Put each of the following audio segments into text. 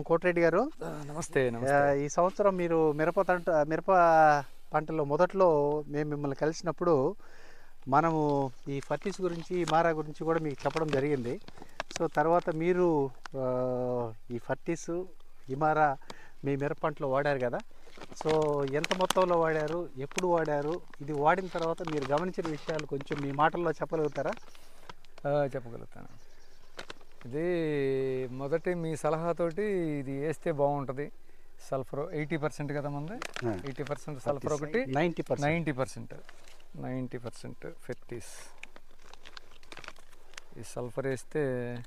కోటిరెడ్డి గారు ఆ, నమస్తే ఆ, నమస్తే ఈ సంవత్సరం మీరు మిరప పంట మిరప పంటలో మొదట్లో మేము మిమ్మల్ని కలిసినప్పుడు మనము ఈ ఫర్టీస్ గురించి ఈ మారా గురించి కూడా మీకు చెప్పడం జరిగింది సో తర్వాత మీరు ఆ, ఈ ఫర్టీస్ ఇమారా మీ మిరప పంటలో వాడారు కదా సో ఎంత మొత్తంలో వాడారు ఎప్పుడు వాడారు ఇది వాడిన తర్వాత మీరు గమనించిన విషయాలు కొంచెం మీ మాటల్లో చెప్పగలుగుతారా ఆ, చెప్పగలుగుతాను ఇది మొదటి మీ సలహాతోటి ఇది వేస్తే బాగుంటుంది సల్ఫర్ ఎయిటీ పర్సెంట్ కదా మంది ఆ. ఎయిటీ పర్సెంట్ సల్ఫర్ ఒకటి ninety percent ninety percent ninety percent ఫెర్టీస్ ఈ సల్ఫర్ వేస్తే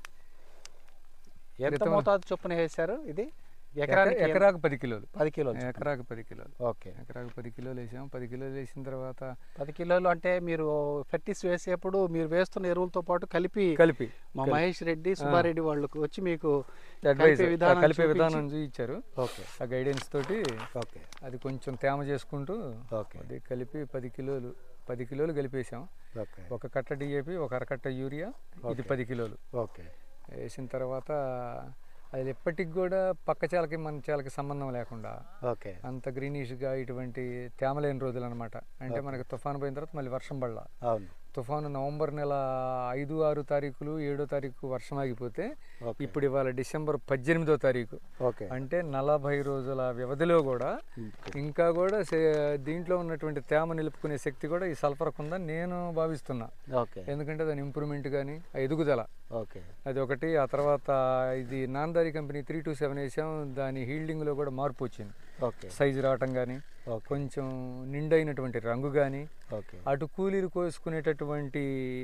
ఎంత క్రితం- మోతాదు చొప్పున వేశారు ఇది ఎకరా- ఎకరానికి ఎకరాకు పది కిలోలు పది కిలోలు చొప్పున. ఎకరాకు పది కిలోలు ఓకే ఎకరాకు పది కిలోలు వేసాం పది కిలోలు వేసిన తర్వాత పది కిలోలు అంటే మీరు ఫెర్టిస్ వేసేప్పుడు మీరు వేస్తున్న ఎరువులతో పాటు కలిపి కలిపి మా మహేష్ రెడ్డి సుబ్బారెడ్డి వాళ్ళు వచ్చి మీకు అడ్వైజ్ కలిపే విధానం కలిపే చూపించి- విధానం చూపించారు ఓకే ఆ గైడెన్స్ తోటి ఓకే అది కొంచెం తేమ చేసుకుంటూ ఓకే అది కలిపి పది కిలోలు పది కిలోలు కలిపేసాం ఓకే ఒక కట్ట డిఏపి ఒక అరకట్ట యూరియా ఇది పది కిలోలు ఓకే వేసిన తర్వాత అది ఎప్పటికి కూడా పక్క చాలకి మన చాలకి సంబంధం లేకుండా ఓకే అంత గ్రీనిష్గా ఇటువంటి తేమ లేని రోజులు అనమాట అంటే మనకి తుఫాను పోయిన తర్వాత మళ్ళీ వర్షం పడలా అవును తుఫాను నవంబర్ నెల ఐదు ఆరు తారీఖులు ఏడో తారీఖు వర్షం ఆగిపోతే ఓకే ఇప్పుడు ఇవాళ డిసెంబర్ పద్దెనిమిదో తారీఖు ఓకే అంటే నలభై రోజుల వ్యవధిలో కూడా ఇంకా కూడా సే- దీంట్లో ఉన్నటువంటి తేమ నిలుపుకునే శక్తి కూడా ఈ సల్ఫర్కు ఉందని నేను భావిస్తున్నా ఓకే ఎందుకంటే దాని ఇంప్రూవ్మెంట్ కానీ ఆ ఎదుగుదల ఓకే అది ఒకటి ఆ తర్వాత ఇది Namdhari company three two seven వేసాం దాని హీల్డింగ్లో కూడా మార్పు వచ్చింది ఓకే సైజు రావటం కానీ ఓకే కొంచెం నిండైనటువంటి రంగు కానీ ఓకే అటు కూలీలు కోసుకునేటటువంటి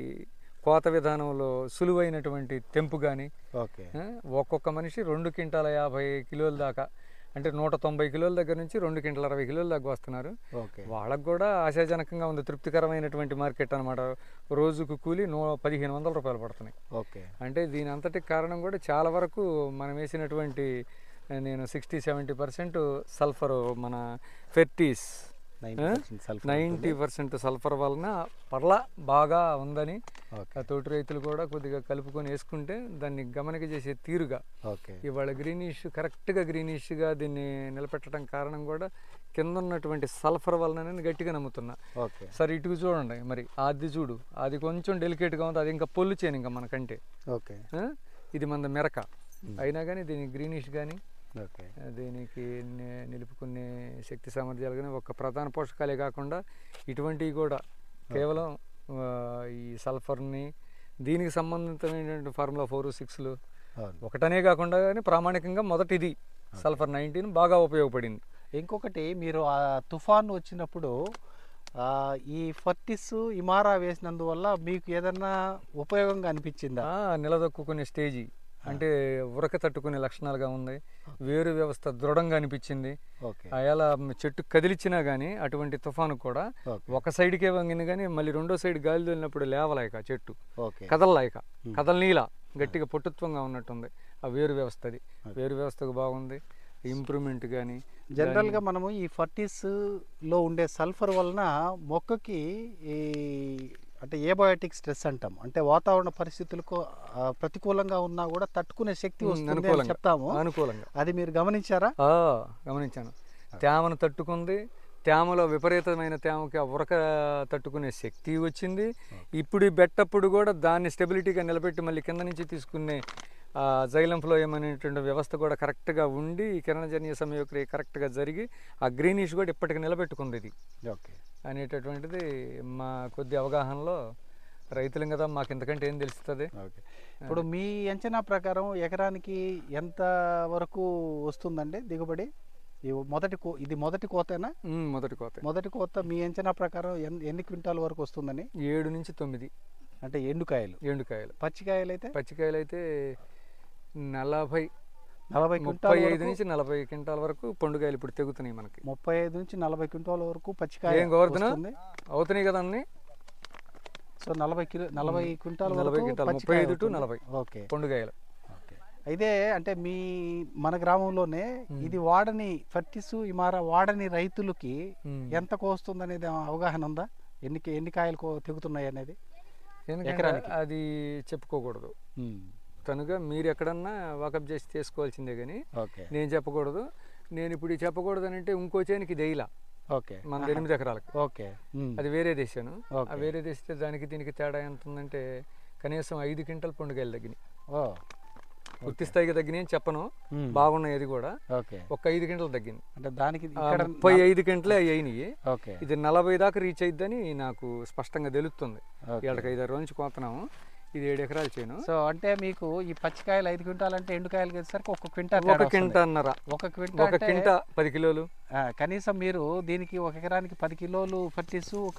కోత విధానంలో సులువైనటువంటి తెంపు కానీ ఓకే ఒక్కొక్క మనిషి రెండు క్వింటాల యాభై కిలోల దాకా అంటే నూట తొంభై కిలోల దగ్గర నుంచి రెండు క్వింటాల అరవై కిలోల దాకా వస్తున్నారు ఓకే వాళ్ళకు కూడా ఆశాజనకంగా ఉంది తృప్తికరమైనటువంటి మార్కెట్ అనమాట రోజుకు కూలి నూ పదిహేను వందల రూపాయలు పడుతున్నాయి ఓకే అంటే దీని అంతటికి కారణం కూడా చాలా వరకు మనం వేసినటువంటి ఆ, నేను సిక్స్టీ సెవెంటీ పర్సెంట్ సల్ఫర్ మన ఫెర్టీస్ ninety sulphur ninety percent sulphur వలన పర్ల బాగా ఉందని ఓకే ఆ తోటి రైతులు కూడా కొద్దిగా కలుపుకొని వేసుకుంటే దాన్ని గమనిక చేసే తీరుగా ఓకే ఇవాళ గ్రీనిష్ కరెక్ట్గా గ్రీనిష్గా దీన్ని నిలబెట్టడం కారణం కూడా కింద ఉన్నటువంటి సల్ఫర్ వలన నేను గట్టిగా నమ్ముతున్నా ఓకే సరే ఇటుకు చూడండి మరి అది చూడు అది కొంచెం డెలికేట్గా ఉంది అది ఇంకా పొల్లు చేయను ఇంకా మనకంటే ఓకే ఆ? ఇది మన మెరక అయినా కానీ దీని గ్రీనిష్ కానీ ఓకే దీనికి ని- నిలుపుకునే శక్తి సామర్థ్యాలు కానీ ఒక ప్రధాన పోషకాలే కాకుండా ఇటువంటివి కూడా కేవలం ఆ, ఈ సల్ఫర్ని దీనికి సంబంధితమైనటువంటి ఫార్ములా ఫోర్ సిక్స్లు అవును ఒకటనే కాకుండా కానీ ప్రామాణికంగా మొదటిది సల్ఫర్ నైన్టీన్ బాగా ఉపయోగపడింది ఇంకొకటి మీరు ఆ తుఫాన్ వచ్చినప్పుడు ఆ, ఈ ఫర్టిస్ ఇమారా వేసినందువల్ల మీకు ఏదన్నా ఉపయోగంగా అనిపించిందా ఆ, నిలదొక్కునే స్టేజీ అంటే ఉరక తట్టుకునే లక్షణాలుగా ఉంది వేరు వ్యవస్థ దృఢంగా అనిపించింది ఓకే అలా చెట్టు కదిలిచ్చినా కానీ అటువంటి తుఫాను కూడా ఓకే ఒక సైడ్కే వంగింది కానీ మళ్ళీ రెండో సైడ్ గాలి తోలినప్పుడు లేవలేక చెట్టు ఓకే కదలలేక కదలనీలా గట్టిగా పట్టుత్వంగా ఉన్నట్టుంది ఆ వేరు వ్యవస్థ అది వేరు వ్యవస్థకు బాగుంది ఇంప్రూవ్మెంట్ కానీ జనరల్గా మనము ఈ ఫర్టిస్ లో ఉండే సల్ఫర్ వలన మొక్కకి ఈ అంటే ఏబయోటిక్ స్ట్రెస్ అంటాం అంటే వాతావరణ పరిస్థితులకు ఆ, ప్రతికూలంగా ఉన్నా కూడా తట్టుకునే శక్తి వస్తుంది అని అనుకూలంగా చెప్తాము అనుకూలంగా అది మీరు గమనించారా ఆ, గమనించాను తేమను తట్టుకుంది తేమలో విపరీతమైన తేమకి ఆ ఉరక తట్టుకునే శక్తి వచ్చింది ఇప్పుడు ఈ బెట్టప్పుడు కూడా దాన్ని స్టెబిలిటీగా నిలబెట్టి మళ్ళీ కింద నుంచి తీసుకునే ఆ జైలం ఫ్లోయం అనేటువంటి వ్యవస్థ కూడా కరెక్ట్గా ఉండి ఈ కిరణజన్య సమయక్రియ కరెక్ట్గా జరిగి ఆ గ్రీనిష్ కూడా ఇప్పటికి నిలబెట్టుకుంది ఇది ఓకే అనేటటువంటిది మా కొద్ది అవగాహనలో రైతులం కదా మాకు ఇంతకంటే ఏం తెలుస్తుంది ఓకే ఇప్పుడు మీ అంచనా ప్రకారం ఎకరానికి ఎంత వరకు వస్తుందండి దిగుబడి ఈ మొదటి కో ఇది మొదటి కోతేనా ఉమ్, మొదటి కోత మొదటి కోత మీ అంచనా ప్రకారం ఎన్- ఎన్ని క్వింటాల వరకు వస్తుందని ఏడు నుంచి తొమ్మిది అంటే ఎండుకాయలు ఎండుకాయలు పచ్చికాయలు అయితే పచ్చికాయలు అయితే నలభై నలభై ముప్పై క్వింటాల ఐదు వరకు నుంచి నలభై క్వింటాల వరకు పండుగాయలు ఇప్పుడు తెగుతున్నాయి మనకి ముప్పై ఐదు నుంచి నలభై క్వింటాల వరకు పచ్చికాయ ఏం గోవర్ధన? వస్తుంది అవుతున్నాయి కదా అన్ని సో నలభై కిలో నలభై క్వింటాల నలభై వరకు క్వింటాలు, ముప్పై పచ్చికాయ ఐదు టు అవుతుంది. నలభై. ఓకే పండుగాయలు ఓకే అయితే అంటే మీ మన గ్రామంలోనే ఇది వాడని ఫర్టిస్ ఇమారా వాడని రైతులకి ఉమ్. ఎంత కోస్తుంది అనేది అవగాహన ఉందా ఎన్ని ఎన్ని కాయలు కో- తెగుతున్నాయి అనేది ఎందుకంటే ఎకరానికి? అది చెప్పుకోకూడదు తనుగా మీరు ఎక్కడన్నా వాకప్ చేసి చేసుకోవాల్సిందే కానీ ఓకే నేను చెప్పకూడదు నేను ఇప్పుడు ఇది చెప్పకూడదు అని అంటే ఇంకో చేనికి ఇది వేయలా ఓకే మన ఎనిమిది ఎకరాలకు ఓకే ఉమ్. అది వేరే దేశాను ఆ ఓకే. వేరే దేశితే దానికి దీనికి తేడా ఎంత ఉందంటే కనీసం ఐదు క్వింటల్ పండుగలు తగ్గినాయి ఓ పూర్తి స్థాయిగా తగ్గినాయి అని చెప్పను ఉమ్. బాగున్నాయి అది కూడా ఓకే ఒక ఐదు గంటలు తగ్గింది అంటే దానికి ఆ ఇక్కడ ముప్పై ఐదు గంటలే అవి అయినాయి ఓకే ఇది నలభై దాకా రీచ్ అయిద్దని నాకు స్పష్టంగా తెలుస్తుంది ఓకే. ఏళ్ళకి ఐదారు రోజు నుంచి కోతున్నాము ఇది ఏడు ఎకరాలు చేయను సో అంటే మీకు ఈ పచ్చికాయలు ఐదు క్వింటాల్ అంటే ఎండుకాయలు వచ్చేసరికి ఒక క్వింటాల్ ఒక కింటన్నర ఒక క్వింటాల్ ఒక కింట పది కిలోలు ఆ, కనీసం మీరు దీనికి ఒక ఎకరానికి పది కిలోలు ఫర్టిస్ ఒక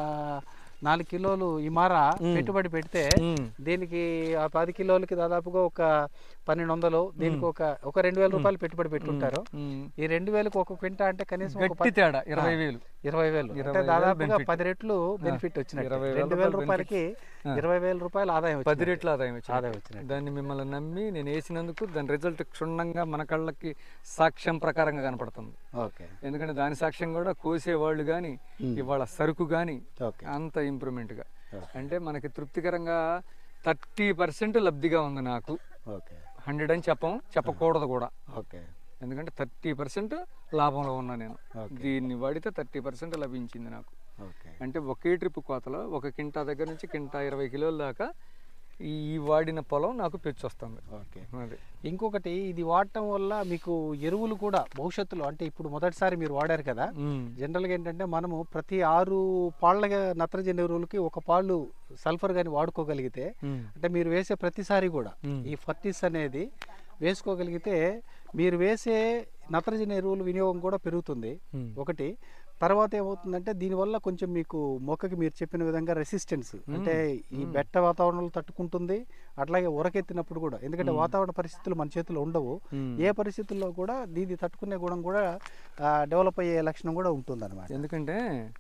నాలుగు కిలోలు ఇమారా పెట్టుబడి పెడితే ఉమ్. దీనికి ఆ పది కిలోలకి దాదాపుగా ఒక పన్నెండు వందలు దీనికి ఒక ఒక రెండు వేల రూపాయలు పెట్టుబడి పెట్టుకుంటారు ఉమ్. ఈ రెండు వేలకు ఒక క్వింటా అంటే కనీసం ఒక గట్టి తేడా ఇరవై వేలు ఇరవై వేలు ఇరవై అంటే వేలు దాదాపుగా benefit. పది రెట్లు బెనిఫిట్ వచ్చినట్టు ఇరవై వేల రెండు వేల రూపాయలు రూపాయలకి ఇరవై వేల రూపాయలు ఆదాయం పది వచ్చినట్టు. రెట్ల ఆదాయం వచ్చింది ఆదాయం వచ్చినట్టు దాన్ని మిమ్మల్ని నమ్మి నేను వేసినందుకు దాని రిజల్ట్ క్షుణ్ణంగా మన కళ్ళకి సాక్ష్యం ప్రకారంగా కనపడుతుంది ఓకే ఎందుకంటే దాని సాక్ష్యం కూడా కోసేవాళ్ళు కానీ ఇవాళ సరుకు కానీ ఓకే అంత ఇంప్రూవ్మెంట్గా అంటే మనకి తృప్తికరంగా థర్టీ పర్సెంట్ లబ్ధిగా ఉంది నాకు ఓకే హండ్రెడ్ అని చెప్పం చెప్పకూడదు కూడా ఓకే ఎందుకంటే థర్టీ పర్సెంట్ లాభంలో ఉన్నా నేను Okay. దీన్ని వాడితే థర్టీ పర్సెంట్ లభించింది నాకు ఓకే అంటే ఒకే ట్రిప్ కోతలో ఒక కింటా దగ్గర నుంచి కింటా ఇరవై కిలోల దాకా ఈ వాడిన పొలం నాకు పెంచొస్తుంది ఓకే అది ఇంకొకటి ఇది వాడటం వల్ల మీకు ఎరువులు కూడా భవిష్యత్తులో అంటే ఇప్పుడు మొదటిసారి మీరు వాడారు కదా ఉమ్. జనరల్గా ఏంటంటే మనము ప్రతి ఆరు పాళ్ళ నత్రజని ఎరువులకి ఒక పాళ్ళు సల్ఫర్ కానీ వాడుకోగలిగితే ఉమ్. అంటే మీరు వేసే ప్రతిసారి కూడా ఉమ్. ఈ ఫర్టిస్ అనేది వేసుకోగలిగితే మీరు వేసే నత్రజని ఎరువుల వినియోగం కూడా పెరుగుతుంది ఉమ్. ఒకటి తర్వాత ఏమవుతుందంటే దీనివల్ల కొంచెం మీకు మొక్కకి మీరు చెప్పిన విధంగా రెసిస్టెన్స్ అంటే ఈ బెట్ట వాతావరణంలో తట్టుకుంటుంది అట్లాగే ఉరకెత్తినప్పుడు కూడా ఎందుకంటే వాతావరణ పరిస్థితులు మన చేతిలో ఉండవు ఉమ్. ఏ పరిస్థితుల్లో కూడా దీన్ని తట్టుకునే గుణం కూడా డెవలప్ అయ్యే లక్షణం కూడా ఉంటుంది అనమాట ఎందుకంటే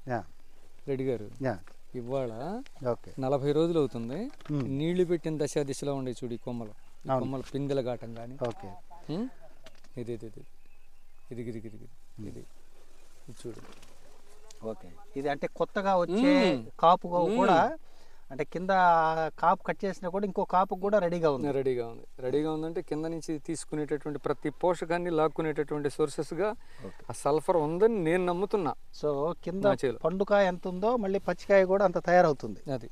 రెడ్డి గారు యా ఇవాళ ఓకే నలభై రోజులు అవుతుంది ఉమ్. నీళ్లు పెట్టిన దశ దిశలో ఉండే చూడు ఈ కొమ్మలు ఈ అవును. కొమ్మల పిందెల ఘాటం కానీ ఓకే ఇది ఇది ఇది ఇది ఇది ఇది ఇది ఇది ఇది చూడు ఓకే ఇది అంటే కొత్తగా వచ్చే మ్మ్. కాపు మ్మ్. కూడా అంటే కింద కాపు కట్ చేసినా కూడా ఇంకో కాపు కూడా రెడీగా ఉంది రెడీగా ఉంది రెడీగా ఉందంటే కింద నుంచి తీసుకునేటటువంటి ప్రతి పోషకాన్ని లాక్కునేటటువంటి సోర్సెస్గా ఆ సల్ఫర్ ఉందని నేను నమ్ముతున్నా సో కింద నా చేలో. పండుకాయ ఎంత ఉందో మళ్ళీ పచ్చికాయ కూడా అంత తయారవుతుంది అది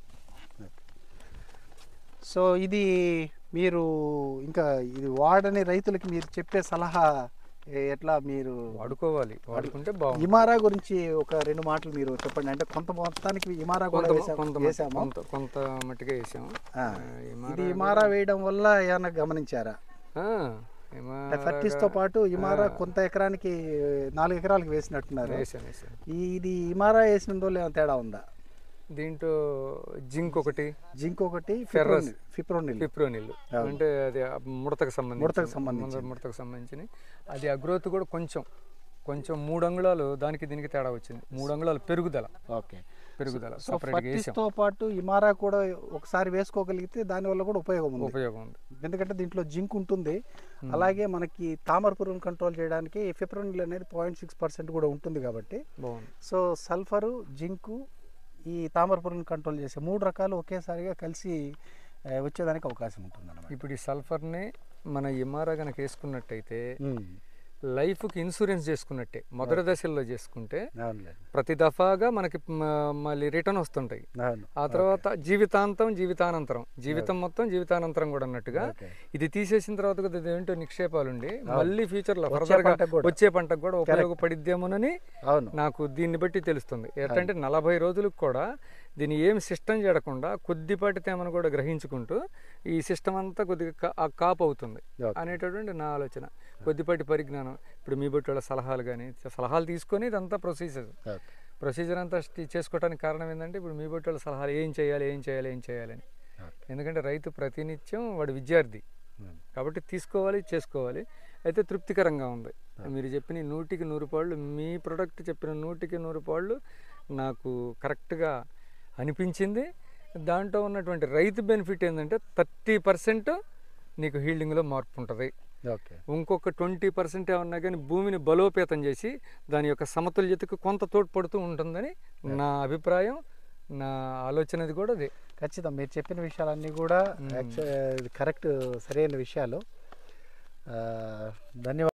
సో ఇది మీరు ఇంకా ఇది వాడని రైతులకి మీరు చెప్పే సలహా ఏ- ఎట్లా మీరు వాడుకోవాలి వాడుకుంటే బాగుంది ఇమారా గురించి ఒక రెండు మాటలు మీరు చెప్పండి అంటే కొంత మొత్తానికి ఇమారా కూడా కొంత వేసాం- కొంత వేసాము కొంత కొంత మట్టిగా వేసాము ఆ. ఆ, ఇమారా ఇది ఇమారా వేయడం వల్ల ఏమన్నా గమనించారా ఆ, అంటే ఇమారా ఫర్టిస్ తో పాటు ఇమారా కొంత ఎకరానికి నాలుగు ఎకరాలకు వేసినట్టున్నారు వేసాను వేసాను ఈ- ఇది ఇమారా వేసిన రోజు ఏమైనా తేడా ఉందా దీంట్లో జింక్ ఒకటి జింక్ ఒకటి Ferrous. ఫిప్రోనిల్ పిప్రోనిల్ అంటే అది ఆ ముడతకు సంబంధించి ముడతకు సంబంధించింది. ముడతకు సంబంధించి అది ఆ గ్రోత్ కూడా కొంచెం కొంచెం మూడు అంగుళాలు దానికి దీనికి తేడా వచ్చింది మూడు అంగుళాలు పెరుగుదల ఓకే పెరుగుదల సో సపరేట్గా ఫర్టిస్ వేసాం తో పాటు ఇమారా కూడా ఒకసారి వేసుకోగలిగితే దాని వల్ల కూడా ఉపయోగం ఉంది ఉపయోగం ఉంది ఎందుకంటే దీంట్లో జింక్ ఉంటుంది అలాగే మనకి తామర పురుగును కంట్రోల్ చేయడానికి ఫిప్రోనిల్ అనేది పాయింట్ సిక్స్ పర్సెంట్ కూడా ఉంటుంది కాబట్టి బాగుంది సో సల్ఫరు జింకు ఈ తామర పురుగును కంట్రోల్ చేసే మూడు రకాలు ఒకేసారిగా కలిసి ఆ, వచ్చేదానికి అవకాశం ఉంటుంది అనమాట ఇప్పుడు ఈ సల్ఫర్ని మన ఇమారా కనుక వేసుకున్నట్టయితే లైఫ్కి ఇన్సూరెన్స్ చేసుకున్నట్టే మొదటి దశల్లో చేసుకుంటే అవునులే ప్రతి దఫాగా మనకి మ- మళ్ళీ రిటర్న్ వస్తుంటాయి అవును ఆ తర్వాత జీవితాంతం జీవితానంతరం జీవితం మొత్తం జీవితానంతరం కూడా అన్నట్టుగా ఓకే ఇది తీసేసిన తర్వాత కూడా ఇది ఏంటో నిక్షేపాలు ఉండి మళ్ళీ ఫ్యూచర్ లో వచ్చే ఫర్దర్ గా పంటకు కూడా. వచ్చే పంటకు కూడా ఉపయోగపడిద్దేమోనని అవును నాకు దీన్ని బట్టి తెలుస్తుంది ఏంటంటే నలభై రోజులకు కూడా దీన్ని ఏం సిస్టమ్ చేయకుండా కొద్దిపాటి తేమను కూడా గ్రహించుకుంటూ ఈ సిస్టమ్ అంతా కొద్దిగా కా- ఆ కాపు అవుతుంది ఓకే. అనేటటువంటి నా ఆలోచన కొద్దిపాటి పరిజ్ఞానం ఇప్పుడు మీ బట్టి వాళ్ళ సలహాలు కానీ సలహాలు తీసుకొని ఇదంతా ప్రొసీజర్ ఓకే ప్రొసీజర్ అంతా స్టి- చేసుకోవడానికి కారణం ఏంటంటే ఇప్పుడు మీ బట్టి వాళ్ళ సలహాలు ఏం చేయాలి ఏం చేయాలి ఏం చేయాలని ఓకే. ఎందుకంటే రైతు ప్రతినిత్యం వాడు విద్యార్థి ఉమ్. కాబట్టి తీసుకోవాలి చేసుకోవాలి అయితే తృప్తికరంగా ఉంది మీరు చెప్పిన ఈ నూటికి నూరు పాళ్ళు మీ ప్రొడక్ట్ చెప్పిన నూటికి నూరు పాళ్ళు నాకు కరెక్ట్గా అనిపించింది దాంట్లో ఉన్నటువంటి రైతు బెనిఫిట్ ఏంటంటే థర్టీ పర్సెంట్ నీకు హీల్డింగ్లో మార్పు ఉంటుంది ఓకే ఇంకొక ట్వంటీ పర్సెంట్ ఏమన్నా కానీ భూమిని బలోపేతం చేసి దాని యొక్క సమతుల్యతకు కొంత తోడ్పడుతూ ఉంటుందని నా అభిప్రాయం నా ఆలోచనది కూడా అదే ఖచ్చితం మీరు చెప్పిన విషయాలన్నీ కూడా యాక్చువల్ కరెక్ట్ సరైన విషయాలు ఆ, ధన్యవాదాలు